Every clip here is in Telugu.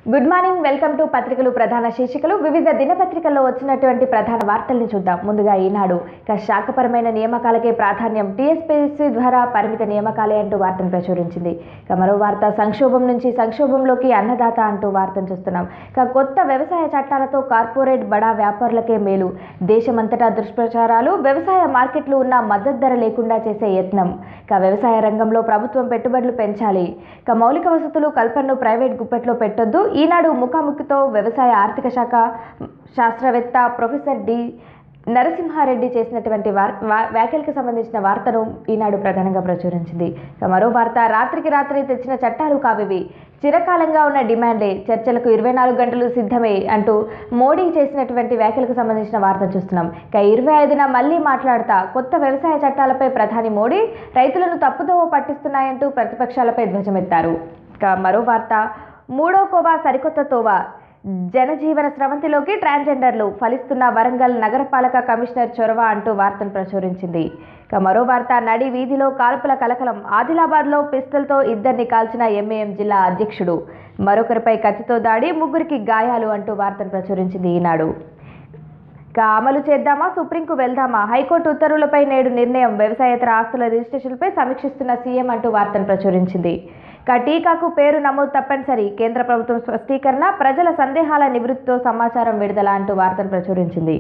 గుడ్ మార్నింగ్ వెల్కమ్ టు పత్రికలు ప్రధాన శీర్షికలు వివిధ దినపత్రికల్లో వచ్చినటువంటి ప్రధాన వార్తల్ని చూద్దాం ముందుగా ఈనాడు ఇక శాఖపరమైన నియామకాలకే ప్రాధాన్యం టీఎస్పీఎస్సీ ద్వారా పరిమిత నియామకాలే అంటూ వార్తను ప్రచురించింది ఇక మరో వార్త సంక్షోభం నుంచి సంక్షోభంలోకి అన్నదాత అంటూ వార్తను చూస్తున్నాం ఇక కొత్త వ్యవసాయ చట్టాలతో కార్పొరేట్ బడా వ్యాపారులకే మేలు దేశమంతటా దుష్ప్రచారాలు వ్యవసాయ మార్కెట్లు ఉన్న మద్దతు ధర లేకుండా చేసే యత్నం ఇక వ్యవసాయ రంగంలో ప్రభుత్వం పెట్టుబడులు పెంచాలి ఇక మౌలిక వసతులు కల్పనను ప్రైవేట్ గుప్పెట్లో పెట్టొద్దు ఈనాడు ముఖాముఖితో వ్యవసాయ ఆర్థిక శాఖ శాస్త్రవేత్త ప్రొఫెసర్ డి నరసింహారెడ్డి చేసినటువంటి వార్ వా- వ్యాఖ్యలకు సంబంధించిన వార్తను ఈనాడు ప్రధానంగా ప్రచురించింది ఇక మరో వార్త రాత్రికి రాత్రి తెచ్చిన చట్టాలు కావివి చిరకాలంగా ఉన్న డిమాండ్లే చర్చలకు ఇరవై నాలుగు గంటలు సిద్ధమే అంటూ మోడీ చేసినటువంటి వ్యాఖ్యలకు సంబంధించిన వార్త చూస్తున్నాం ఇక ఇరవై ఐదున మళ్ళీ మాట్లాడతా కొత్త వ్యవసాయ చట్టాలపై ప్రధాని మోడీ రైతులను తప్పుదోవ పట్టిస్తున్నాయంటూ ప్రతిపక్షాలపై ధ్వజమెత్తారు ఇక మరో వార్త మూడో కోవా సరికొత్త తోవా జనజీవన స్రవంతిలోకి ట్రాన్స్జెండర్లు ఫలిస్తున్న వరంగల్ నగరపాలక కమిషనర్ చొరవ అంటూ వార్తను ప్రచురించింది ఇక మరో వార్త నడి వీధిలో కాల్పుల కలకలం ఆదిలాబాద్లో పిస్తల్తో ఇద్దరిని కాల్చిన ఎంఏఎం జిల్లా అధ్యక్షుడు మరొకరిపై కత్తితో దాడి ముగ్గురికి గాయాలు అంటూ వార్తను ప్రచురించింది ఈనాడు ఇక అమలు చేద్దామా సుప్రీంకు వెళ్దామా హైకోర్టు ఉత్తర్వులపై నేడు నిర్ణయం వ్యవసాయేతర ఆస్తుల రిజిస్ట్రేషన్పై సమీక్షిస్తున్న సీఎం అంటూ వార్తను ప్రచురించింది ఇక టీకాకు పేరు నమోదు తప్పనిసరి కేంద్ర ప్రభుత్వం స్పష్టీకరణ ప్రజల సందేహాల నివృత్తితో సమాచారం విడుదల అంటూ వార్తను ప్రచురించింది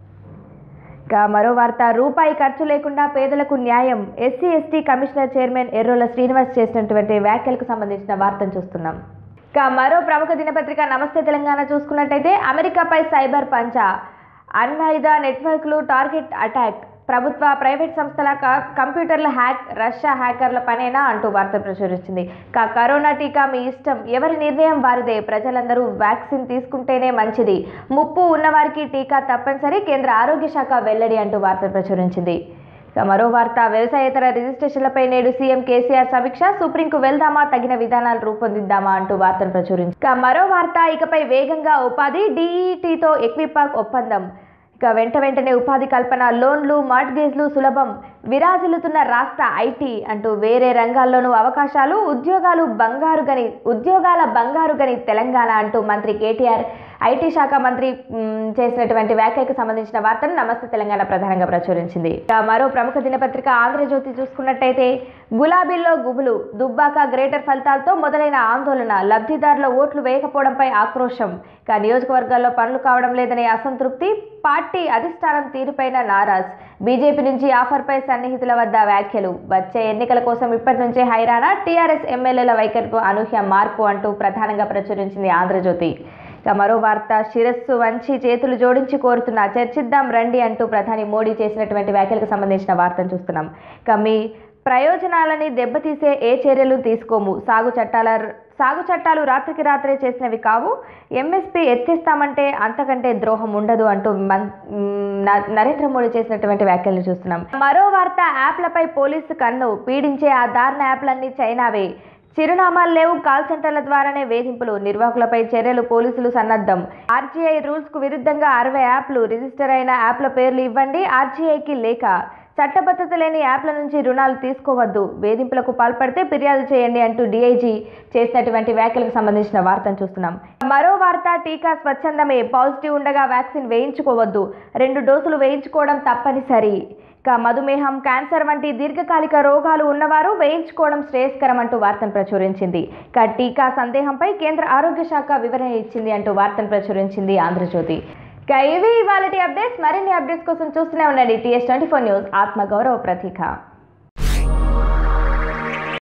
ఇక మరో వార్త రూపాయి ఖర్చు లేకుండా పేదలకు న్యాయం SC ST commissioner chairman Errolla Srinivas చేసినటువంటి వ్యాఖ్యలకు సంబంధించిన వార్తను చూస్తున్నాం ఇక మరో ప్రముఖ దినపత్రిక నమస్తే తెలంగాణ చూసుకున్నట్టయితే అమెరికాపై సైబర్ పంచా అన్వాయుధ నెట్వర్క్లు టార్గెట్ అటాక్ ప్రభుత్వ ప్రైవేట్ సంస్థల క- కంప్యూటర్ల హ్యాక్ రష్యా హ్యాకర్ల పనేనా అంటూ వార్త ప్రచురించింది కా కరోనా టీకా మీ ఇష్టం ఎవరి నిర్ణయం వారిదే ప్రజలందరూ వ్యాక్సిన్ తీసుకుంటేనే మంచిది ముప్పు ఉన్నవారికి టీకా తప్పనిసరి కేంద్ర ఆరోగ్య శాఖ వెల్లడి అంటూ వార్త ప్రచురించింది ఇక మరో వార్త వ్యవసాయేతర రిజిస్ట్రేషన్లపై నేడు సీఎం కేసీఆర్ సమీక్ష సుప్రీంకు వెళ్దామా తగిన విధానాలు రూపొందిద్దామా అంటూ వార్తను ప్రచురించింది ఇక మరో వార్త ఇకపై వేగంగా ఉపాధి డీఈటీతో ఎక్విపాక్ ఒప్పందం ఇక వెంట వెంటనే ఉపాధి కల్పన లోన్లు మార్ట్గేజ్లు సులభం విరాజిల్లుతున్న రాష్ట్ర ఐటీ అంటూ వేరే రంగాల్లోనూ అవకాశాలు ఉద్యోగాలు బంగారు గని ఉద్యోగాల బంగారు గని తెలంగాణ అంటూ మంత్రి కేటీఆర్ ఐటీ శాఖ మంత్రి మ్, చేసినటువంటి వ్యాఖ్యలకు సంబంధించిన వార్తను నమస్తే తెలంగాణ ప్రధానంగా ప్రచురించింది ఇక మరో ప్రముఖ దినపత్రిక ఆంధ్రజ్యోతి చూసుకున్నట్టయితే గులాబీల్లో గుబులు దుబ్బాక గ్రేటర్ ఫలితాలతో మొదలైన ఆందోళన లబ్ధిదారుల ఓట్లు వేయకపోవడంపై ఆక్రోశం ఇక నియోజకవర్గాల్లో పనులు కావడం లేదనే అసంతృప్తి పార్టీ అధిష్టానం తీరుపైన నారాజ్ బీజేపీ నుంచి ఆఫర్పై సన్నిహితుల వద్ద వ్యాఖ్యలు వచ్చే ఎన్నికల కోసం ఇప్పటి నుంచే హైరానా టీఆర్ఎస్ ఎమ్మెల్యేల వైఖరికు అనూహ్య మార్పు అంటూ ప్రధానంగా ప్రచురించింది ఆంధ్రజ్యోతి ఇక మరో వార్త శిరస్సు వంచి చేతులు జోడించి కోరుతున్నా చర్చిద్దాం రండి అంటూ ప్రధాని మోడీ చేసినటువంటి వ్యాఖ్యలకు సంబంధించిన వార్తను చూస్తున్నాం ఇక మీ ప్రయోజనాలని దెబ్బతీసే ఏ చర్యలు తీసుకోము సాగు చట్టాల సాగు చట్టాలు రాత్రికి రాత్రే చేసినవి కావు ఎంఎస్పీ ఎత్తిస్తామంటే అంతకంటే ద్రోహం ఉండదు అంటూ మన్- మ్, న- నరేంద్ర మోడీ చేసినటువంటి వ్యాఖ్యలు చూస్తున్నాం మరో వార్త యాప్లపై పోలీసు కన్ను పీడించే ఆ దారుణ యాప్లన్నీ చైనావే చిరునామాలు లేవు కాల్ సెంటర్ల ద్వారానే వేధింపులు నిర్వాహకులపై చర్యలు పోలీసులు సన్నద్ధం ఆర్జీఐ రూల్స్ కు విరుద్ధంగా అరవై యాప్లు రిజిస్టర్ అయిన యాప్ల పేర్లు ఇవ్వండి ఆర్జీఐకి లేక చట్టబద్ధత లేని యాప్ల నుంచి రుణాలు తీసుకోవద్దు వేధింపులకు పాల్పడితే ఫిర్యాదు చేయండి అంటూ డీఐజీ చేసినటువంటి వ్యాఖ్యలకు సంబంధించిన వార్తను చూస్తున్నాం మరో వార్త టీకా స్వచ్ఛందమే పాజిటివ్ ఉండగా వ్యాక్సిన్ వేయించుకోవద్దు రెండు డోసులు వేయించుకోవడం తప్పనిసరి ఇక మధుమేహం క్యాన్సర్ వంటి దీర్ఘకాలిక రోగాలు ఉన్నవారు వేయించుకోవడం శ్రేయస్కరం అంటూ వార్తను ప్రచురించింది ఇక టీకా సందేహంపై కేంద్ర ఆరోగ్య శాఖ వివరణ ఇచ్చింది అంటూ వార్తను ప్రచురించింది ఆంధ్రజ్యోతి ఇక ఇవి ఇవాళ అప్డేట్స్ మరిన్ని అప్డేట్స్ కోసం చూస్తూనే ఉండండి టీఎస్ ట్వంటీ ఫోర్ న్యూస్ ఆత్మగౌరవ ప్రతీక